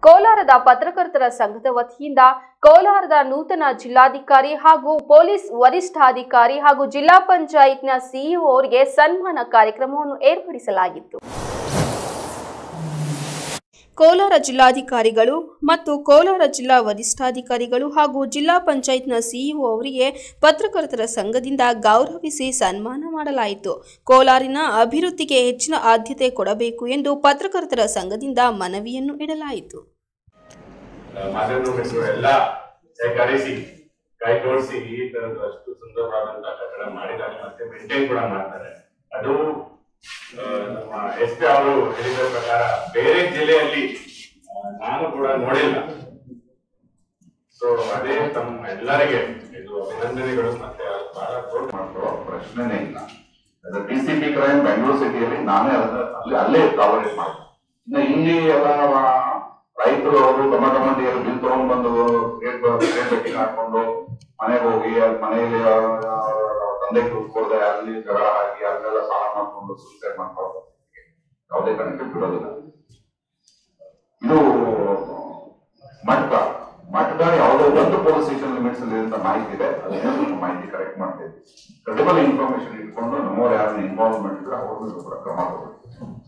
ಕೋಲಾರದ ಪತ್ರಕರ್ತರ ಸಂಘದ ವತಿಯಿಂದ ಕೋಲಾರದ ನೂತನ ಜಿಲ್ಲಾಧಿಕಾರಿ ಹಾಗೂ ಪೊಲೀಸ್ ವರಿಷ್ಠಾಧಿಕಾರಿ ಹಾಗೂ ಜಿಲ್ಲಾ ಪಂಚಾಯತ್ನ ಸಿಇಒ ಅವರಿಗೆ ಸನ್ಮಾನ ಕಾರ್ಯಕ್ರಮವನ್ನು ಏರ್ಪಡಿಸಲಾಗಿತ್ತು ಕೋಲಾರ ಜಿಲ್ಲಾಧಿಕಾರಿಗಳು ಮತ್ತು ಕೋಲಾರ ಜಿಲ್ಲಾ ವರಿಷ್ಠಾಧಿಕಾರಿಗಳು ಹಾಗೂ ಜಿಲ್ಲಾ ಪಂಚಾಯತ್ನ ಸಿಇಒ ಅವರಿಗೆ ಪತ್ರಕರ್ತರ ಸಂಘದಿಂದ ಗೌರವಿಸಿ ಸನ್ಮಾನ ಮಾಡಲಾಯಿತು ಕೋಲಾರಿನ ಅಭಿವೃದ್ಧಿಗೆ ಹೆಚ್ಚಿನ ಆದ್ಯತೆ ಕೊಡಬೇಕು ಎಂದು ಪತ್ರಕರ್ತರ ಸಂಘದಿಂದ ಮನವಿಯನ್ನು ಇಡಲಾಯಿತು ಮಾಧ್ಯಮ ಮಿತ್ರರು ಎಲ್ಲ ಕರೆಸಿ ಕೈ ಜೋಡಿಸಿ ಈ ತರದ ಅಷ್ಟು ಸುಂದರವಾದಂತಹ ಕಟ್ಟಡ ಮಾಡಿದ್ದಾರೆ ಮತ್ತೆ ಮೇಂಟೈನ್ ಕೂಡ ಮಾಡ್ತಾರೆ ಅದು ಆ, ನಮ್ಮ ಎಸ್ ಪಿ ಅವರು ಹೇಳಿದ ಪ್ರಕಾರ ಬೇರೆ ಜಿಲ್ಲೆಯಲ್ಲಿ ಆ, ನಾನು ಕೂಡ ನೋಡಿಲ್ಲ ಸೊ ಅದೇ ತಮ್ಮ ಎಲ್ಲರಿಗೆ ಇದು ಅಭಿನಂದನೆಗಳು ಮತ್ತೆ ಅದು ಬಹಳ ದೊಡ್ಡ ಮಾಡ್ಕೊಳ್ಳೋ ಪ್ರಶ್ನೆನೇ ಇಲ್ಲ D C P crime Bengaluru ಸಿಟಿಯಲ್ಲಿ ನಾನೇ ಅದನ್ನ ಅಲ್ಲಿ ಅಲ್ಲೇ ಕಾವರೇಜ್ ಮಾಡಿದೆ ಇನ್ನು ಇಲ್ಲಿ ಎಲ್ಲ ರೈತರು ಅವರು ಗಮ ಗಮಂಡಿಯರು ಬಿಲ್ ತಗೊಂಡ್ ಬಂದು ಗೇಟ್ ಗೇಟ್ ಬೆಟ್ಟಿಂಗ್ ಹಾಕೊಂಡು ಮನೆಗೆ ಹೋಗಿ ಅಲ್ಲಿ ಮನೆಯಲ್ಲಿ ಆ, ಆ, ತಂದೆ ಕೂತ್ಕೊಳ್ದೆ ಅಲ್ಲಿ ಜಗಳ ಆಗಿ ಅಲ್ಲೆಲ್ಲ ಸಾಲ ಮಾಡ್ಕೊಂಡು ಸೂಸೈಡ್ ಮಾಡ್ಕೊಳ್ಳೋ ಯಾವುದೇ ಕಾರಣಕ್ಕೆ ಬಿಡೋದಿಲ್ಲ ಇದು ಮಟ್ಟ ಮಟ್ಟ ಯಾವುದೋ ಒಂದು ಪೊಲೀಸ್ ಸ್ಟೇಷನ್ ಲಿಮಿಟ್ಸ್ ಅಲ್ಲಿ ಅಂತ ಮಾಹಿತಿ ಇದೆ ಅದನ್ನ ಸ್ವಲ್ಪ ಮಾಹಿತಿ ಕರೆಕ್ಟ್ ಮಾಡ್ತೀವಿ ಕ್ರೆಡಿಬಲ್ ಇನ್ಫಾರ್ಮೇಶನ್ ಇಟ್ಕೊಂಡು ನಮ್ಮವ್ರು ಯಾರನ್ನ ಇನ್ವಾಲ್ವ್ಮೆಂಟ್ ಇದ್ರೆ ಅವ್ರ ಮೇಲೆ ಕೂಡ ಕ್ರಮ ತಗೋಬೇಕು